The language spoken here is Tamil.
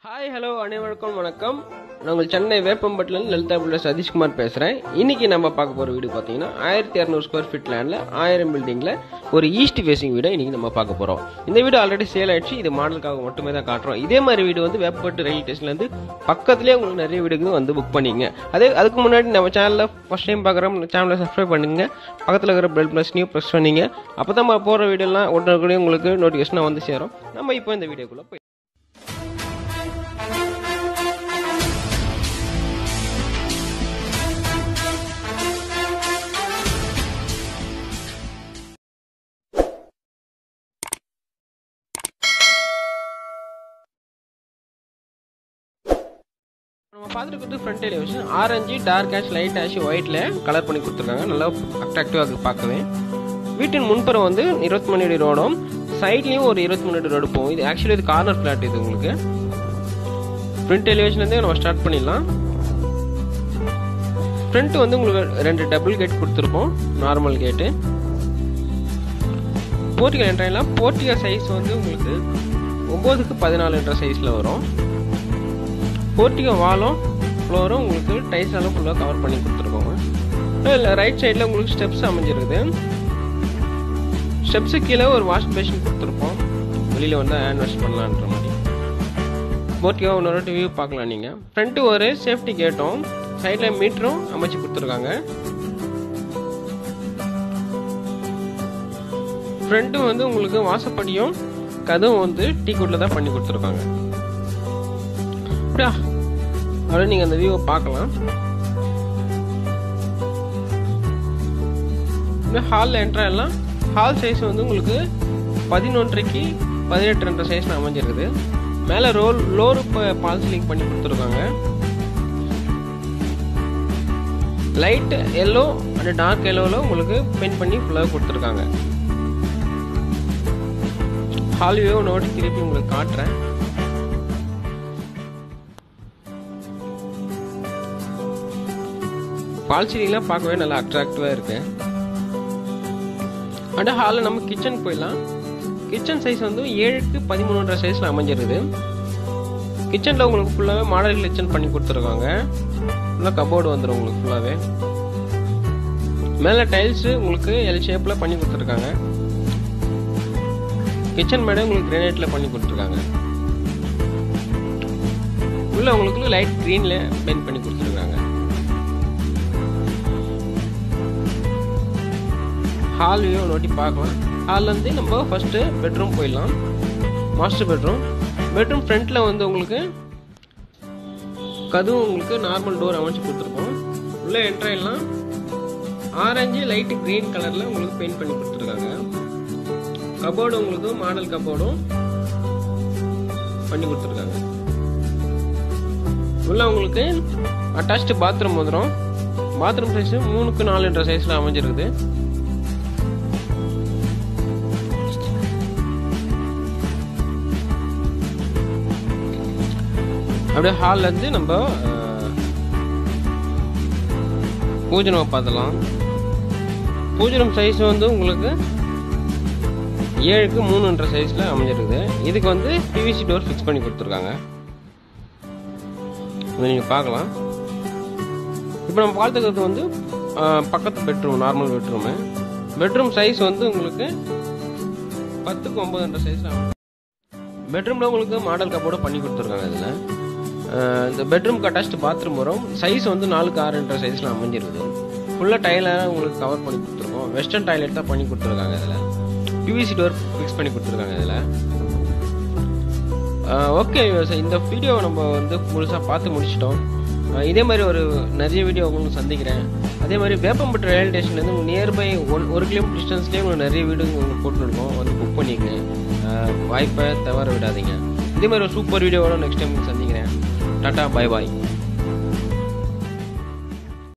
ஹாய் ஹலோ அனைவருக்கும் வணக்கம் நான் உங்கள் சென்னை வேப்பம்பட்டிலேருந்து லலிதா பிள்ளை சதீஷ்குமார் பேசுகிறேன் இன்னைக்கு நம்ம பார்க்க போகிற வீடு பார்த்தீங்கன்னா ஆயிரத்தி இரநூறு ஸ்கொயர் ஃபீட் லேண்டில் ஆயிரம் பில்டிங்கில் ஒரு ஈஸ்ட் ஃபேசிங் வீடை இன்னைக்கு நம்ம பார்க்க போகிறோம் இந்த வீடு ஆல்ரெடி சேல் ஆயிடுச்சு இது மாடலுக்காக மட்டுமே தான் காட்டுறோம் இதே மாதிரி வீடு வந்து வேப்பப்பட்டு ரயில் ஸ்டேஷன்லேருந்து பக்கத்துலேயே உங்களுக்கு நிறைய வீடுக்கு வந்து புக் பண்ணிங்க அதே அதுக்கு முன்னாடி நம்ம சேனலில் ஃபஸ்ட் டைம் பார்க்குறோம் சேனலை சப்ஸ்கிரைப் பண்ணுங்க பக்கத்தில் இருக்கிற பெல் ப்ளஸ் நியூ ப்ரெஸ் பண்ணீங்க அப்போ தான் நம்ம போகிற வீடியோலாம் உடனே உங்களுக்கு நோட்டிஃபிகேஷனாக வந்து சேரும் நம்ம இப்போ இந்த வீடியோக்குள்ளே போய் நம்ம பார்த்துட்டு front elevation orange dark ash light ash ஒயிட்ல கலர் பண்ணி கொடுத்துருக்காங்க நல்லா அட்ராக்டிவாக இருக்கு பார்க்கவே வீட்டின் முன்புறம் வந்து இருபத்தி மூணு அடி ரோடும் சைட்லேயும் ஒரு இருபத்தி மூணு அடி ரோடு போகும் இது ஆக்சுவலி இது கார்னர் ஃபிளாட் இது உங்களுக்கு ஃப்ரண்ட் எலிவேஷன்லேருந்தே நம்ம ஸ்டார்ட் பண்ணிடலாம் ஃப்ரண்ட் வந்து உங்களுக்கு ரெண்டு டபுள் கேட் கொடுத்துருப்போம் நார்மல் கேட்டு போர்ட்டிகல் என்ட்ரெலாம் போர்ட்டிகல் சைஸ் வந்து உங்களுக்கு ஒம்போதுக்கு பதினாலுன்ற சைஸில் வரும் போர்ட்டிகோ வாலும் ஃப்ளோரும் உங்களுக்கு டைல்ஸால ஃபுல்லாக கவர் பண்ணி கொடுத்துருக்கோங்க இல்லை ரைட் சைடில் உங்களுக்கு ஸ்டெப்ஸ் அமைஞ்சிருக்குது ஸ்டெப்ஸு கீழே ஒரு வாஷ் பேஷன் கொடுத்துருப்போம் வெளியில் வந்து ஹேண்ட் வாஷ் பண்ணலான்ற மாதிரி போர்ட்டிகோ இன்னொரு வியூ பார்க்கலாம் நீங்கள் ஃப்ரண்ட்டு ஒரு சேஃப்டி கேட்டும் சைடில் மீட்டரும் அமைச்சு கொடுத்துருக்காங்க ஃப்ரண்ட்டும் வந்து உங்களுக்கு வாசப்படியும் கதவும் வந்து டீ குட்டில் தான் பண்ணி கொடுத்துருக்காங்க அப்படியா அப்படியே நீங்கள் அந்த வியூவை பார்க்கலாம் இந்த ஹாலில் என்ட்ரா எல்லாம் ஹால் சைஸ் வந்து உங்களுக்கு பதினொன்றைக்கு பதினெட்டு ரெண்டு சைஸில் அமைஞ்சிருக்குது மேலே ரோல் லோரு பால் சீலிங் பண்ணி கொடுத்துருக்காங்க லைட் எல்லோ அண்ட் டார்க் எல்லோவில் உங்களுக்கு பெயிண்ட் பண்ணி ஃபுல்லாக கொடுத்துருக்காங்க ஹால் வியூ நோட்டி திருப்பி உங்களுக்கு காட்டுறேன் ஃபால் சீலிங்லாம் பார்க்கவே நல்லா அட்ராக்டிவாக இருக்கு அண்ட் ஹாலில் நம்ம கிச்சன் போயிடலாம் கிச்சன் சைஸ் வந்து ஏழுக்கு பதிமூணுன்ற சைஸில் அமைஞ்சிருது கிச்சனில் உங்களுக்கு ஃபுல்லாகவே மாடல் கிச்சன் பண்ணி கொடுத்துருக்காங்க ஃபுல்லாக கபோர்டு வந்துடும் உங்களுக்கு ஃபுல்லாகவே மேலே டைல்ஸு உங்களுக்கு எல் ஷேப்பில் பண்ணி கொடுத்துருக்காங்க கிச்சன் மேடை உங்களுக்கு கிரானைட்டில் பண்ணி கொடுத்துருக்காங்க உள்ள உங்களுக்கு லைட் க்ரீனில் பெயிண்ட் பண்ணி கொடுத்துருக்காங்க ஹால் வியூ நோட்டி பார்க்கலாம் ஹால்லேருந்து நம்ம ஃபஸ்ட்டு பெட்ரூம் போயிடலாம் மாஸ்டர் பெட்ரூம் பெட்ரூம் ஃப்ரண்ட்டில் வந்து உங்களுக்கு கதவு உங்களுக்கு நார்மல் டோர் அமைச்சு கொடுத்துருக்கோம் உள்ளே என்ட்ராயிடலாம் ஆரஞ்சு லைட்டு க்ரீன் கலரில் உங்களுக்கு பெயிண்ட் பண்ணி கொடுத்துருக்காங்க கபோர்டு உங்களுக்கு மாடல் கபோர்டும் பண்ணி கொடுத்துருக்காங்க உள்ள உங்களுக்கு அட்டாச்டு பாத்ரூம் வந்துடும் பாத்ரூம் சைஸ் மூணுக்கு நாலுன்ற சைஸில் அமைஞ்சிருக்குது அப்படியே ஹால்ல இருந்து நம்ம பூஜனம் பார்த்தலாம் பூஜனம் சைஸ் வந்து உங்களுக்கு ஏழுக்கு மூணுன்ற சைஸில் அமைஞ்சிருக்குது இதுக்கு வந்து பிவிசி டோர் ஃபிக்ஸ் பண்ணி கொடுத்துருக்காங்க இதை நீங்கள் பார்க்கலாம் இப்போ நம்ம பார்த்துக்கிறது வந்து பக்கத்து bedroom normal bedroom bedroom size வந்து உங்களுக்கு பத்துக்கு ஒம்பதுன்ற சைஸில் பெட்ரூமில் உங்களுக்கு மாடல் கப்போர்டு பண்ணி கொடுத்துருக்காங்க இதில் இந்த பெட்ரூம்க்கு அட்டாச்டு பாத்ரூம் வரும் சைஸ் வந்து நாலுக்கு ஆறுன்ற சைஸில் அமைஞ்சிருக்குது ஃபுல்லாக டைலாக உங்களுக்கு கவர் பண்ணி கொடுத்துருக்கோம் வெஸ்டர்ன் டாய்லெட் தான் பண்ணி கொடுத்துருக்காங்க இதில் பிவிசி டோர் ஃபிக்ஸ் பண்ணி கொடுத்துருக்காங்க இதில் ஓகே இந்த வீடியோவை நம்ம வந்து முழுசாக பார்த்து முடிச்சிட்டோம் இதே மாதிரி ஒரு நிறைய வீடியோ உங்களுக்கு சந்திக்கிறேன் அதே மாதிரி வேப்பம்பட்டு ரயில்வே ஸ்டேஷன்லேருந்து நியர்பை ஒன் ஒரு கிலோமீட்டர் டிஸ்டன்ஸ்லேயே உங்களுக்கு நிறைய வீடு உங்களுக்கு போட்டுருக்கோம் வந்து புக் பண்ணிக்கங்க வாய்ப்பை தவற விடாதீங்க இதே மாதிரி ஒரு சூப்பர் வீடியோவோட நெக்ஸ்ட் டைம் சந்திக்கிறேன் டாட்டா பாய் பாய்